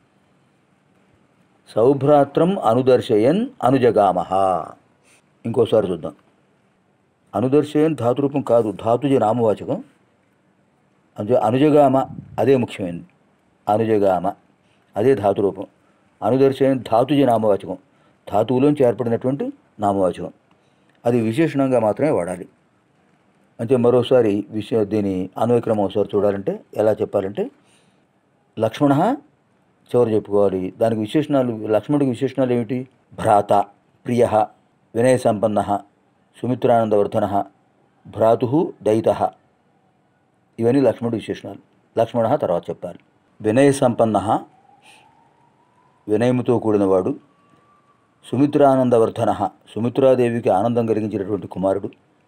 సౌభ్రాత్రం అనుదర్శయన్ అనుజగామ ఇంకోసారి చూద్దాం అనుదర్శయన్ ధాతురూపం కాదు ధాతుజ నామవాచకం అంటే అనుజగామ అదే ముఖ్యమైనది అనుజగామ అదే ధాతురూపం అనుదర్శయన్ ధాతుజ నామవాచకం ధాతువులోంచి ఏర్పడినటువంటి నామవాచకం అది విశేషణంగా మాత్రమే వాడాలి అంటే మరోసారి విషయ దీని అన్వయక్రమం ఒకసారి చూడాలంటే ఎలా చెప్పాలంటే లక్ష్మణ చివరి చెప్పుకోవాలి దానికి విశేషణాలు లక్ష్మణుడికి విశేషణాలు ఏమిటి భ్రాత ప్రియ వినయ సంపన్న సుమిత్రానందవర్ధన భ్రాతు దయిత ఇవన్నీ లక్ష్మణుడి విశేషణాలు లక్ష్మణ తర్వాత చెప్పాలి వినయ సంపన్న వినయముతో కూడినవాడు సుమిత్రానందవర్ధన సుమిత్రాదేవికి ఆనందం కలిగించినటువంటి కుమారుడు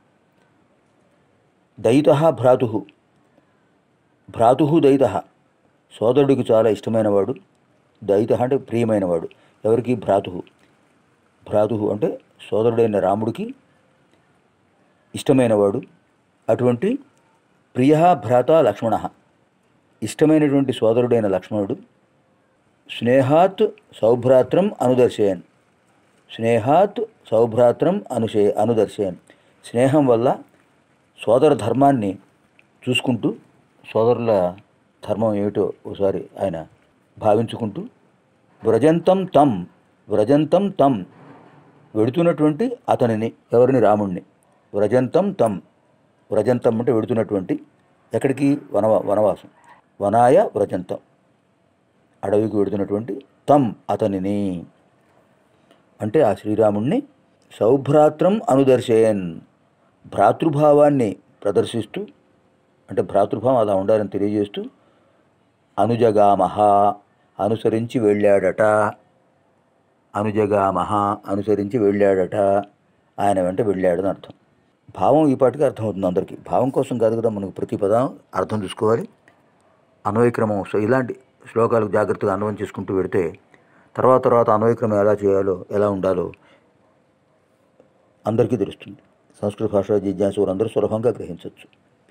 దయిత భ్రాతు భ్రాతు దయిత సోదరుడికి చాలా ఇష్టమైనవాడు దయిత అంటే ప్రియమైనవాడు ఎవరికి భ్రాతు భ్రాతు అంటే సోదరుడైన రాముడికి ఇష్టమైనవాడు అటువంటి ప్రియ భ్రాత లక్ష్మణ ఇష్టమైనటువంటి సోదరుడైన లక్ష్మణుడు స్నేహాత్ సౌభ్రాత్రం అనుదర్శయన్ స్నేహాత్ సౌభ్రాత్రం అనుశే అనుదర్శయన్ స్నేహం వల్ల సోదర ధర్మాన్ని చూసుకుంటూ సోదరుల ధర్మం ఏమిటో ఒకసారి ఆయన భావించుకుంటూ వ్రజంతం తం వ్రజంతం తం వెడుతున్నటువంటి అతనిని ఎవరిని రాముణ్ణి వ్రజంతం తం వ్రజంతం అంటే వెడుతున్నటువంటి ఎక్కడికి వనవ వనవాసం వనాయ వ్రజంతం అడవికి వెడుతున్నటువంటి తం అతనిని అంటే ఆ శ్రీరాముణ్ణి సౌభ్రాత్రం అనుదర్శయన్ భ్రాతృభావాన్ని ప్రదర్శిస్తూ అంటే భ్రాతృభావం అలా ఉండాలని తెలియజేస్తూ అనుజగామహ అనుసరించి వెళ్ళాడట అనుజగామహ అనుసరించి వెళ్ళాడట ఆయన వెంట వెళ్ళాడని అర్థం భావం ఈ పాటికి అర్థమవుతుంది అందరికీ భావం కోసం కాదు కదా మనకు ప్రతి పదం అర్థం చూసుకోవాలి అన్వయక్రమం సో ఇలాంటి శ్లోకాలకు జాగ్రత్తగా అన్వయం చేసుకుంటూ పెడితే తర్వాత తర్వాత అన్వయక్రమం ఎలా చేయాలో ఎలా ఉండాలో అందరికీ తెలుస్తుంది సంస్కృత భాషా జిజ్ఞాసులు అందరూ సులభంగా గ్రహించవచ్చు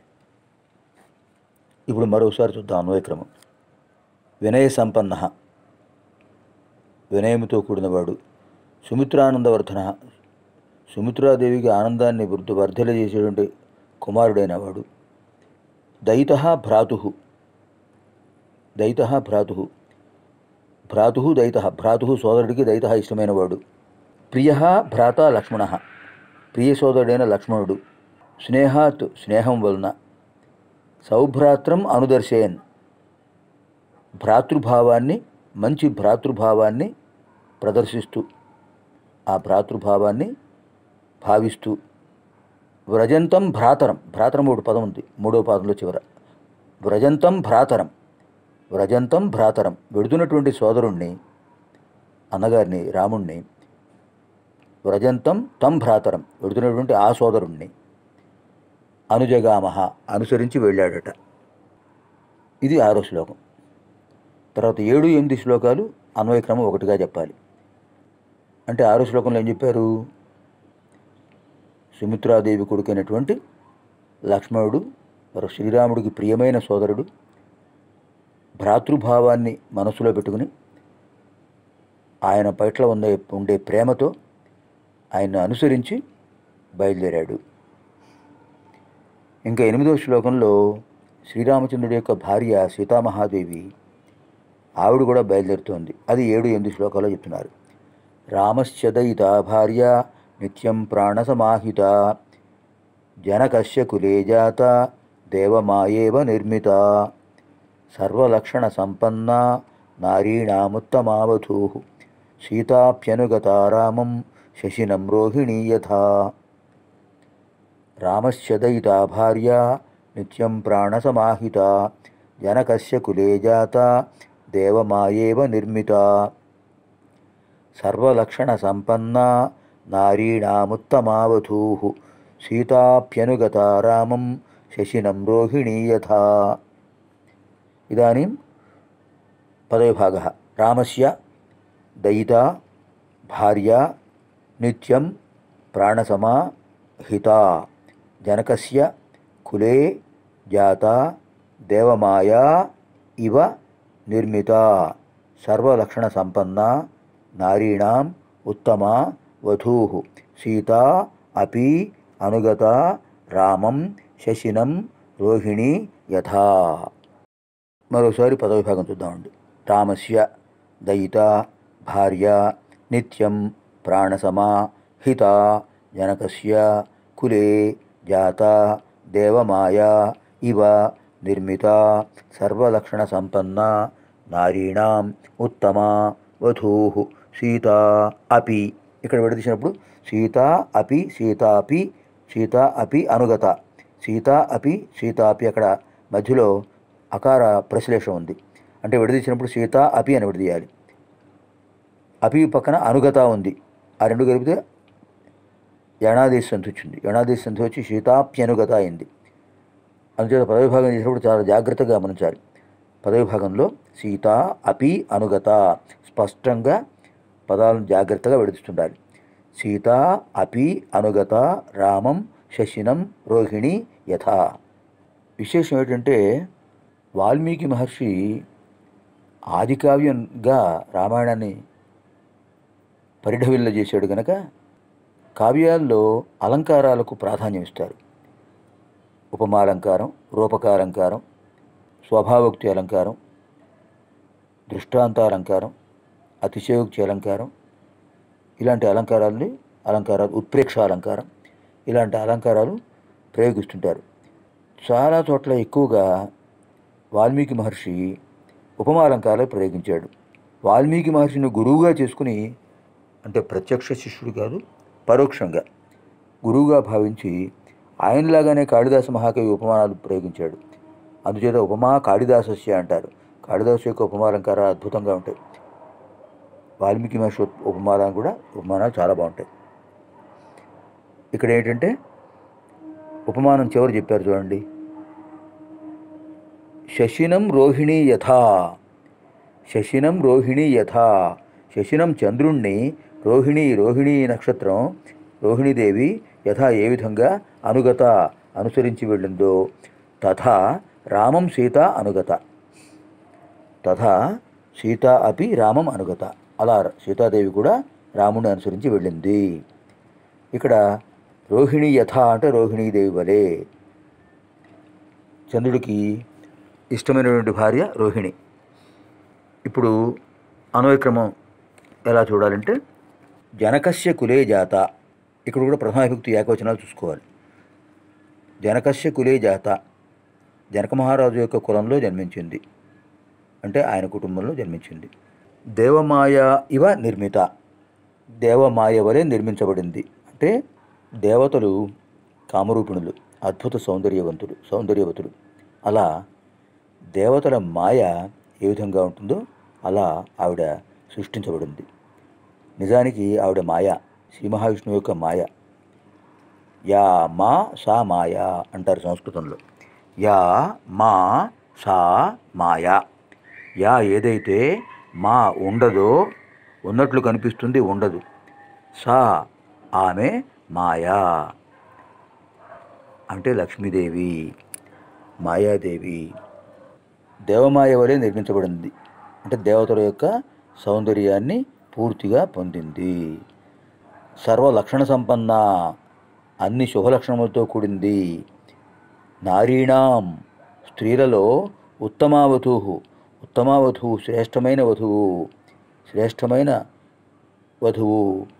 ఇప్పుడు మరోసారి చూద్దాం అన్వయక్రమం వినయ సంపన్న వినయముతో కూడినవాడు సుమిత్రానందవర్ధన సుమిత్రాదేవికి ఆనందాన్ని వృద్ధి వర్ధలజేసేటువంటి కుమారుడైన వాడు దయిత భ్రాతు దయిత భ్రాతు భ్రాతు దయిత భ్రాతు సోదరుడికి దయిత ఇష్టమైన వాడు ప్రియ భ్రాత లక్ష్మణ ప్రియ సోదరుడైన లక్ష్మణుడు స్నేహాత్ స్నేహం వలన సౌభ్రాత్రం అనుదర్శయన్ భ్రాతృభావాన్ని మంచి భ్రాతృభావాన్ని ప్రదర్శిస్తూ ఆ భ్రాతృభావాన్ని భావిస్తూ వ్రజంతం భ్రాతరం భ్రాతరం ఒకటి పదం ఉంది మూడో పాదంలో చివర వ్రజంతం భ్రాతరం వ్రజంతం భ్రాతరం వెడుతున్నటువంటి సోదరుణ్ణి అన్నగారిని రాముణ్ణి వ్రజంతం తం భ్రాతరం వెడుతున్నటువంటి ఆ సోదరుణ్ణి అనుజగామహ అనుసరించి వెళ్ళాడట ఇది ఆరో శ్లోకం తర్వాత ఏడు ఎనిమిది శ్లోకాలు అన్వయక్రమం ఒకటిగా చెప్పాలి అంటే ఆరో శ్లోకంలో ఏం చెప్పారు సుమిత్రాదేవి కొడుకైనటువంటి లక్ష్మణుడు మరి శ్రీరాముడికి ప్రియమైన సోదరుడు భ్రాతృభావాన్ని మనసులో పెట్టుకుని ఆయన పట్ల ఉండే ఉండే ప్రేమతో ఆయన్ను అనుసరించి బయలుదేరాడు ఇంకా ఎనిమిదవ శ్లోకంలో శ్రీరామచంద్రుడి యొక్క భార్య సీతామహాదేవి ఆవిడ కూడా బయలుదేరుతోంది అది ఏడు ఎనిమిది శ్లోకాల్లో చెప్తున్నారు రామశ్చదయిత భార్య నిత్యం ప్రాణసమాహిత జనకస్య కులే జాత దేవమాయేవ నిర్మిత సర్వలక్షణ సంపన్న నారీణాముత్తమావధూ సీతాప్యనుగతా రామం శశినం రోహిణీ యథా రామశ్చదయితా భార్య నిత్యం ప్రాణసమాహిత జనకస్య కులే జాత దేవమాయేవ నిర్మిత సర్వలక్షణ సంపన్న నారీణాముత్తమావధూ సీతాప్యనుగతా రామం శశినం రోహిణీ యథా ఇదాनीं పదవిభాగः రామస్య దయితా భార్య నిత్యం ప్రాణసమా హితా జనకస్య కులే జాత దేవమాయా ఇవ నిర్మిత సర్వలక్షణ సంపన్న నారీణాం ఉత్తమా వధూ సీతా అపి అనుగత రామం శశినం రోహిణి యథా మరోసారి పదవిభాగం చూద్దామండి రామస్య దయిత భార్య నిత్యం ప్రాణసమా హిత జనకస్య కులే జాత దేవమాయా ఇవ నిర్మిత సర్వలక్షణ సంపన్న నారీణాం ఉత్తమ వధూ సీత అపి ఇక్కడ విడదీసినప్పుడు సీత అపి సీతాపి సీత అపి అనుగత సీత అపి సీతాపి అక్కడ మధ్యలో అకార ప్రశ్లేషం ఉంది అంటే విడదీసినప్పుడు సీత అపి అని విడదీయాలి అపి పక్కన అనుగత ఉంది ఆ రెండు కలిపితే యణాదేశ సంధి వచ్చింది యణాదేశ సంధి వచ్చి సీతాప్యనుగత అయింది అందుచేత పదవిభాగం చేసినప్పుడు చాలా జాగ్రత్తగా గమనించాలి పదవిభాగంలో సీత అపి అనుగత స్పష్టంగా పదాలను జాగ్రత్తగా విడుస్తుండాలి సీత అపి అనుగత రామం శశినం రోహిణి యథా విశేషం ఏంటంటే వాల్మీకి మహర్షి ఆదికావ్యంగా రామాయణాన్ని పరిఢవిల్ల చేశాడు గనక కావ్యాల్లో అలంకారాలకు ప్రాధాన్యం ఇస్తారు ఉపమాలంకారం రూపకాలంకారం స్వభావోక్తి అలంకారం దృష్టాంతాలంకారం అతిశయోక్తి అలంకారం ఇలాంటి అలంకారాలని అలంకారాలు ఉత్ప్రేక్ష అలంకారం ఇలాంటి అలంకారాలు ప్రయోగిస్తుంటారు చాలా చోట్ల ఎక్కువగా వాల్మీకి మహర్షి ఉపమాలంకారాలు ప్రయోగించాడు వాల్మీకి మహర్షిని గురువుగా చేసుకుని అంటే ప్రత్యక్ష శిష్యుడు కాదు పరోక్షంగా గురువుగా భావించి ఆయనలాగానే కాళిదాస మహాకవి ఉపమానాలు ప్రయోగించాడు అందుచేత ఉపమా కాళిదాసస్య అంటారు కాళిదాసు యొక్క ఉపమాలంకారాలు అద్భుతంగా ఉంటాయి వాల్మీకి మహర్షి ఉపమానాలు కూడా ఉపమానాలు చాలా బాగుంటాయి ఇక్కడ ఏంటంటే ఉపమానం చివరి చెప్పారు చూడండి శశినం రోహిణి యథా శశినం రోహిణి యథా శశినం చంద్రుణ్ణి రోహిణి రోహిణి నక్షత్రం రోహిణీదేవి యథా ఏ విధంగా అనుగత అనుసరించి వెళ్ళిందో తథా రామం సీత అనుగత తథా సీత అపి రామం అనుగత అలా సీతాదేవి కూడా రాముని అనుసరించి వెళ్ళింది ఇక్కడ రోహిణి యథ అంటే రోహిణీదేవి వలె చంద్రుడికి ఇష్టమైనటువంటి భార్య రోహిణి ఇప్పుడు అన్వయక్రమం ఎలా చూడాలంటే జనకస్య కులే జాత ఇక్కడ కూడా ప్రథమ విభక్తి ఏకవచనాలు చూసుకోవాలి జనకస్య కులే జాత జనక మహారాజు యొక్క కులంలో జన్మించింది అంటే ఆయన కుటుంబంలో జన్మించింది దేవమాయ ఇవ నిర్మిత దేవమాయ వలె నిర్మించబడింది అంటే దేవతలు కామరూపిణులు అద్భుత సౌందర్యవంతులు సౌందర్యవతులు అలా దేవతల మాయ ఏ విధంగా ఉంటుందో అలా ఆవిడ సృష్టించబడింది నిజానికి ఆవిడ మాయ శ్రీ మహావిష్ణువు యొక్క మాయ యా మా సా మాయ అంటారు సంస్కృతంలో యా మా సా మాయ యా ఏదైతే మా ఉండదో ఉన్నట్లు కనిపిస్తుంది ఉండదు సా ఆమె మాయా అంటే లక్ష్మీదేవి మాయాదేవి దేవమాయ వలె నిర్మించబడింది అంటే దేవతల యొక్క సౌందర్యాన్ని పూర్తిగా పొందింది సర్వ లక్షణ సంపన్న అన్ని శుభలక్షణములతో కూడింది నారీణాం స్త్రీలలో ఉత్తమావధువు ఉత్తమావధువు శ్రేష్టమైన వధువు శ్రేష్టమైన వధువు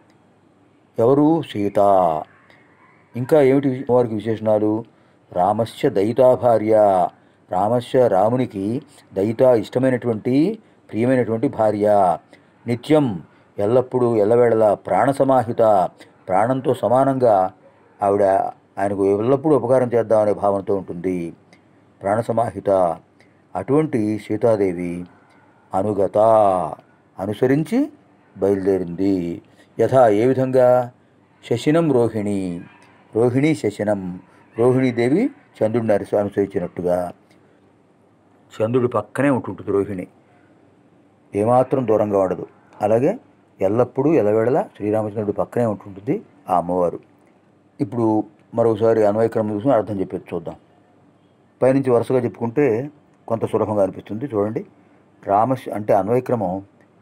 ఎవరు సీత ఇంకా ఏమిటి వారికి విశేషణాలు రామస్య దయితా భార్య రామస్య రామునికి దయిత ఇష్టమైనటువంటి ప్రియమైనటువంటి భార్య నిత్యం ఎల్లప్పుడూ ఎల్లవేళలా ప్రాణ సమాహిత ప్రాణంతో సమానంగా ఆవిడ ఆయనకు ఎల్లప్పుడూ ఉపకారం చేద్దామనే భావనతో ఉంటుంది ప్రాణ సమాహిత అటువంటి సీతాదేవి అనుగత అనుసరించి బయలుదేరింది యథా ఏ విధంగా శశినం రోహిణి రోహిణి శశినం రోహిణీదేవి చంద్రుడిని అరిసి అనుసరించినట్టుగా చంద్రుడి పక్కనే ఉంటుంటుంది రోహిణి ఏమాత్రం దూరంగా ఉండదు అలాగే ఎల్లప్పుడూ ఎలవేళలా శ్రీరామచంద్రుడి పక్కనే ఉంటుంటుంది ఆ అమ్మవారు ఇప్పుడు మరోసారి అన్వయక్రమం చూసుకుని అర్థం చెప్పేది చూద్దాం పైనుంచి వరుసగా చెప్పుకుంటే కొంత సులభంగా అనిపిస్తుంది చూడండి రామస్ అంటే అన్వయక్రమం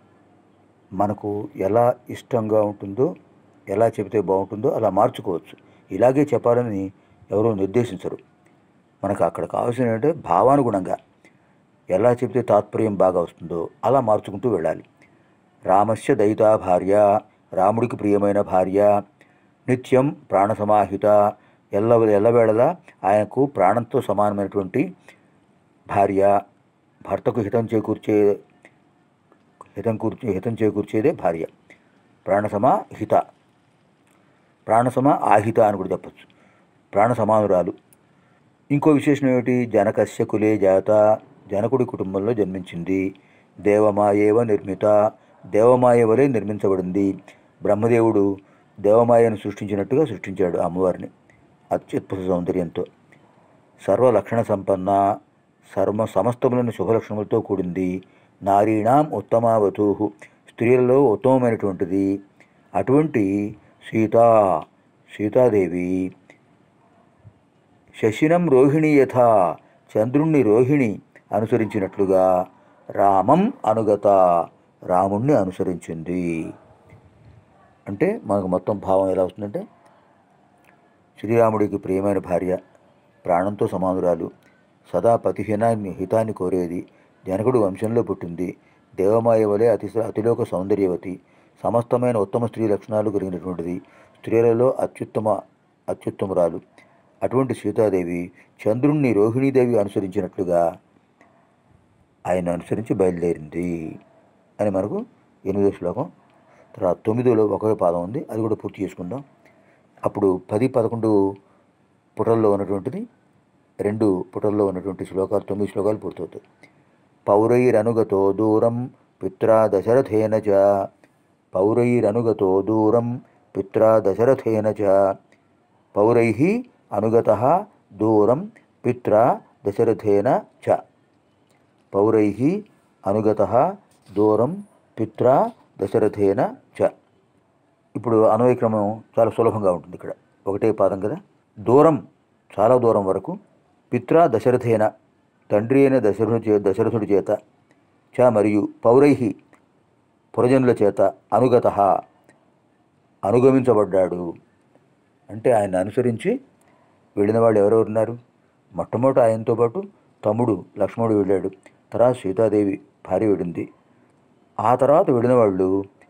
మనకు ఎలా ఇష్టంగా ఉంటుందో ఎలా చెబితే బాగుంటుందో అలా మార్చుకోవచ్చు ఇలాగే చెప్పాలని ఎవరూ నిర్దేశించరు మనకు అక్కడ కావాల్సిన ఏంటంటే భావానుగుణంగా ఎలా చెబితే తాత్పర్యం బాగా వస్తుందో అలా మార్చుకుంటూ వెళ్ళాలి రామస్య దయితా భార్య రాముడికి ప్రియమైన భార్య నిత్యం ప్రాణ సమాహిత ఎల్ల ఎల్లవేళలా ఆయనకు ప్రాణంతో సమానమైనటువంటి భార్య భర్తకు హితం చేకూర్చే హితం కూర్చే హితం చేకూర్చేదే భార్య ప్రాణసమ హిత ప్రాణసమ ఆహిత అని కూడా చెప్పచ్చు ప్రాణ సమానురాలు ఇంకో విశేషం ఏమిటి జనకస్య కులే జాత జనకుడి కుటుంబంలో జన్మించింది దేవమాయేవ నిర్మిత దేవమాయ వలె నిర్మించబడింది బ్రహ్మదేవుడు దేవమాయను సృష్టించినట్టుగా సృష్టించాడు ఆ అమ్మవారిని అత్యద్భుత సౌందర్యంతో సర్వలక్షణ సంపన్న సర్వ సమస్తములను శుభలక్షణములతో కూడింది నారీణాం ఉత్తమావతు స్త్రీలలో ఉత్తమమైనటువంటిది అటువంటి సీతా సీతాదేవి శశినం రోహిణి యథ చంద్రుణ్ణి రోహిణి అనుసరించినట్లుగా రామం అనుగత రాముణ్ణి అనుసరించింది అంటే మనకు మొత్తం భావం ఎలా వస్తుందంటే శ్రీరాముడికి ప్రియమైన భార్య ప్రాణంతో సమానురాలు సదా పతిహీనాన్ని హితాన్ని కోరేది జనకుడు వంశంలో పుట్టింది దేవమాయ వలె అతి అతిలోక సౌందర్యవతి సమస్తమైన ఉత్తమ స్త్రీ లక్షణాలు కలిగినటువంటిది స్త్రీలలో అత్యుత్తమ అత్యుత్తమురాలు అటువంటి సీతాదేవి చంద్రుణ్ణి రోహిణీదేవి అనుసరించినట్లుగా ఆయన అనుసరించి బయలుదేరింది అని మనకు ఎనిమిదో శ్లోకం తర్వాత తొమ్మిదిలో ఒకే పాదం ఉంది అది కూడా పూర్తి చేసుకుందాం అప్పుడు పది పదకొండు పుటల్లో ఉన్నటువంటిది రెండు పుటల్లో ఉన్నటువంటి శ్లోకాలు తొమ్మిది శ్లోకాలు పూర్తవుతాయి పౌరైరనుగతో దూరం పిత్రా దశరథేన చ పౌరైరనుగతో దూరం పిత్రా దశరథేన చ పౌరై అనుగత దూరం పిత్రా దశరథేన చ పౌరై అనుగత దూరం పిత్రా దశరథేన చ ఇప్పుడు అన్వయక్రమం చాలా సులభంగా ఉంటుంది ఇక్కడ ఒకటే పాదం కదా దూరం చాలా దూరం వరకు పిత్రా దశరథేన తండ్రి అయిన దశరథుడి చే దశరథుడి చేత చ మరియు పౌరై పురజనుల చేత అనుగత అనుగమించబడ్డాడు అంటే ఆయన అనుసరించి వెళ్ళిన వాళ్ళు ఎవరెవరు ఉన్నారు మొట్టమొదట ఆయనతో పాటు తమ్ముడు లక్ష్మణుడు వెళ్ళాడు తర్వాత సీతాదేవి భార్య వెళ్ళింది ఆ తర్వాత వెళ్ళిన వాళ్ళు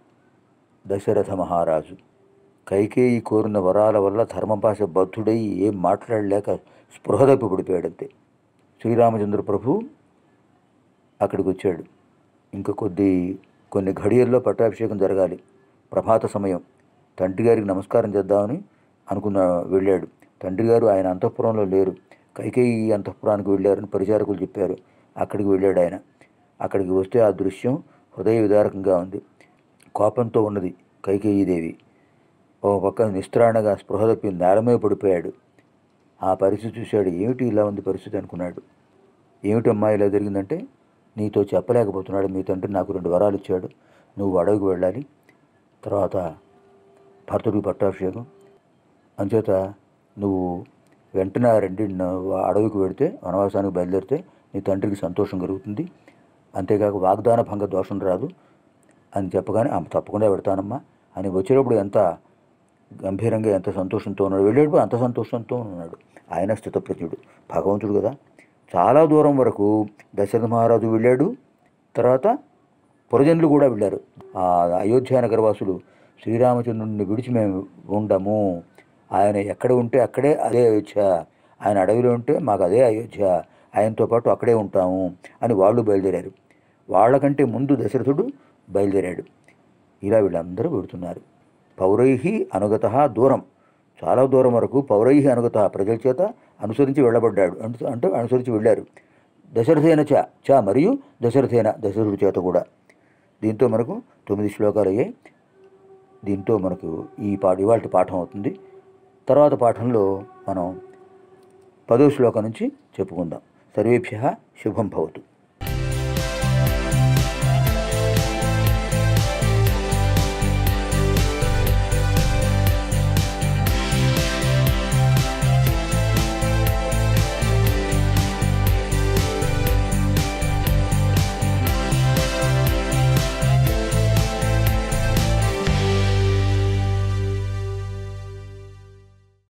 దశరథ మహారాజు కైకేయి కోరిన వరాల వల్ల ధర్మపాశ బద్ధుడై ఏం మాట్లాడలేక స్పృహ తప్పి పడిపోయాడంతే శ్రీరామచంద్ర ప్రభు అక్కడికి వచ్చాడు ఇంకా కొద్ది కొన్ని ఘడియల్లో పట్టాభిషేకం జరగాలి ప్రభాత సమయం తండ్రి గారికి నమస్కారం చేద్దామని అనుకున్న వెళ్ళాడు తండ్రి గారు ఆయన అంతఃపురంలో లేరు కైకేయి అంతఃపురానికి వెళ్ళారని పరిచారకులు చెప్పారు అక్కడికి వెళ్ళాడు ఆయన అక్కడికి వస్తే ఆ దృశ్యం హృదయ విదారకంగా ఉంది కోపంతో ఉన్నది కైకేయీదేవి ఓ పక్క నిస్త్రాణగా స్పృహ తప్పి నేలమే పడిపోయాడు ఆ పరిస్థితి చూశాడు ఏమిటి ఇలా ఉంది పరిస్థితి అనుకున్నాడు ఏమిటమ్మా ఇలా జరిగిందంటే నీతో చెప్పలేకపోతున్నాడు మీ తండ్రి నాకు రెండు వరాలు ఇచ్చాడు నువ్వు అడవికి వెళ్ళాలి తర్వాత భర్తుడికి పట్టాభిషేకం అంచేత నువ్వు వెంటనే ఆ రెండింటిని అడవికి వెడితే వనవాసానికి బయలుదేరితే నీ తండ్రికి సంతోషం కలుగుతుంది అంతేకాక వాగ్దాన భంగ దోషం రాదు అని చెప్పగానే "ఆ, తప్పకుండా పెడతానమ్మా అని వచ్చేటప్పుడు ఎంత గంభీరంగా ఎంత సంతోషంతో ఉన్నాడు వెళ్ళేటప్పుడు అంత సంతోషంతో ఉన్నాడు ఆయన స్థితప్రజ్ఞుడు భగవంతుడు కదా చాలా దూరం వరకు దశరథ మహారాజు వెళ్ళాడు తర్వాత పురజనులు కూడా వెళ్ళారు ఆ అయోధ్య నగరవాసులు శ్రీరామచంద్రుడిని విడిచి మేము ఉండము ఆయన ఎక్కడ ఉంటే అక్కడే అదే అయోధ్య ఆయన అడవిలో ఉంటే మాకు అదే అయోధ్య ఆయనతో పాటు అక్కడే ఉంటాము అని వాళ్ళు బయలుదేరారు వాళ్ళకంటే ముందు దశరథుడు బయలుదేరాడు ఇలా వీళ్ళందరూ వెడుతున్నారు పౌరైహి అనుగత దూరం చాలా దూరం వరకు పౌరైహి అనుగత ప్రజల చేత అనుసరించి వెళ్ళబడ్డాడు అంటు- అంటే అనుసరించి వెళ్ళారు దశరథేన చ చ మరియు దశరథేన దశరథుడి చేత కూడా దీంతో మనకు తొమ్మిది శ్లోకాలు అయ్యాయి దీంతో మనకు ఈ పాట ఇవాళ పాఠం అవుతుంది తర్వాత పాఠంలో మనం పదో శ్లోకం నుంచి చెప్పుకుందాం సర్వేభ్య శుభం భవతు